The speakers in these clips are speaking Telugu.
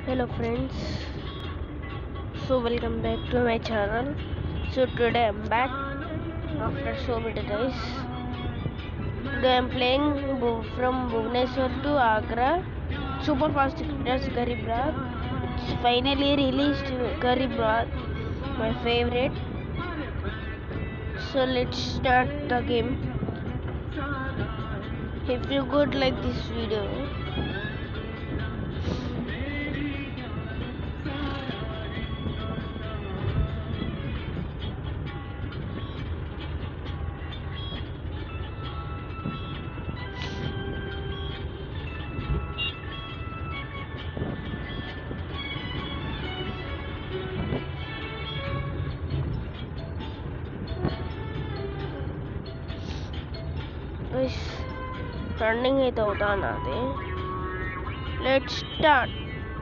hello friends so welcome back to my channel so today i'm back after so many days today i'm playing Bu- from bhubaneswar to agra super fast express garib rath it's finally released garib rath my favorite so let's start the game if you could like this video guys running అయితే అవుతా నాది లెట్ స్టార్ట్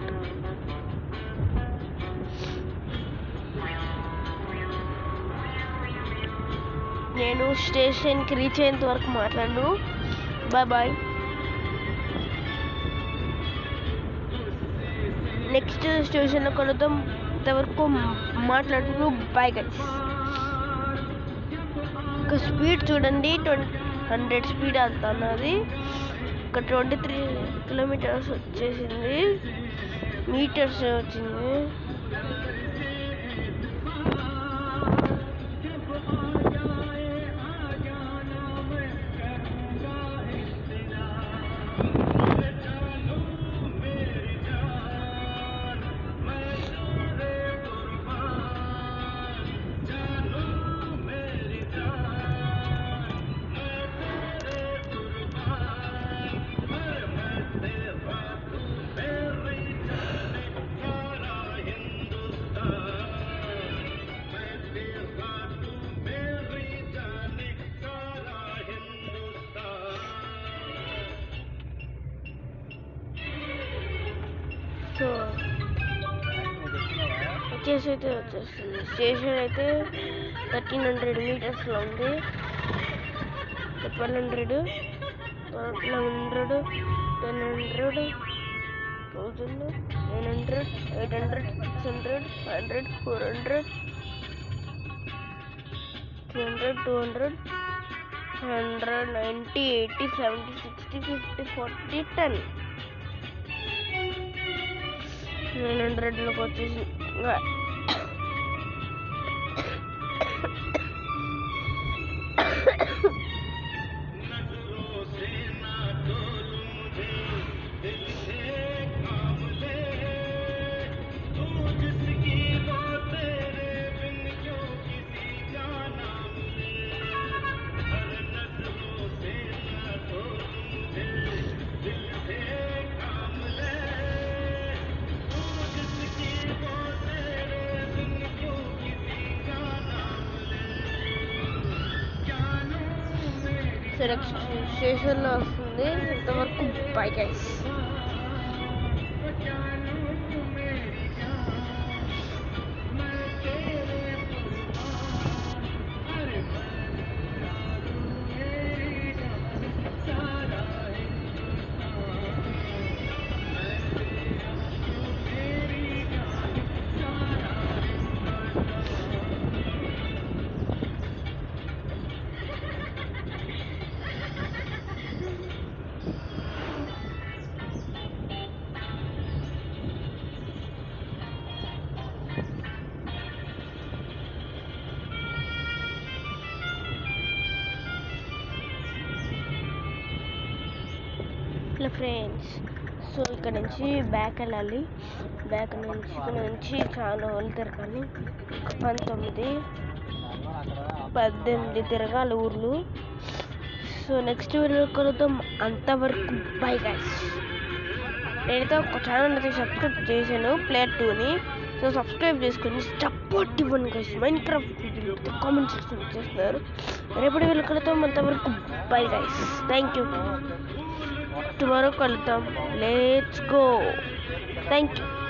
నేను స్టేషన్కి రీచ్ అయ్యేంత వరకు మాట్లాడు బాయ్ బాయ్ నెక్స్ట్ స్టేషన్లో కలుద్దాం అంతవరకు మాట్లాడుతూ బాయ్ గైస్ ఒక స్పీడ్ చూడండి ట్వంటీ హండ్రెడ్ స్పీడ్ వెళ్తున్నది ఒక ట్వంటీ త్రీ కిలోమీటర్స్ వచ్చేసింది మీటర్స్ వచ్చింది సో వచ్చేసి అయితే వచ్చేస్తుంది స్టేషన్ అయితే థర్టీన్ హండ్రెడ్ మీటర్స్లో ఉంది twelve hundred eleven hundred ten hundred thousand nine hundred eight hundred six hundred five hundred four hundred three hundred two hundred hundred ninety eighty seventy sixty fifty forty ten nine హండ్రెడ్లోకి వచ్చేసి ఇంకా సెలెక్ట్ స్టేషన్లో వస్తుంది ఇంతవరకు బై గైస్ ఇట్లా ఫ్రెండ్స్ సో ఇక్కడ నుంచి బ్యాక్ వెళ్ళాలి బ్యాక్ నుంచి ఇక్కడ నుంచి చాలా వాళ్ళు తిరగాలి పంతొమ్మిది పద్దెనిమిది తిరగాలి ఊర్లు సో నెక్స్ట్ వీడియో కలుద్దాం అంతవరకు బై గైస్ నేనైతే ఒక ఛానల్ అయితే సబ్స్క్రైబ్ చేశాను ప్లేయర్ టూని సో సబ్స్క్రైబ్ చేసుకుని సపోర్ట్ ఇవ్వండి guys Minecraft comment section చేస్తున్నారు రేపటి వీళ్ళు కలుద్దాం అంతవరకు bye guys thank you tomorrow కలుద్దాం లెట్స్ గో థ్యాంక్ యూ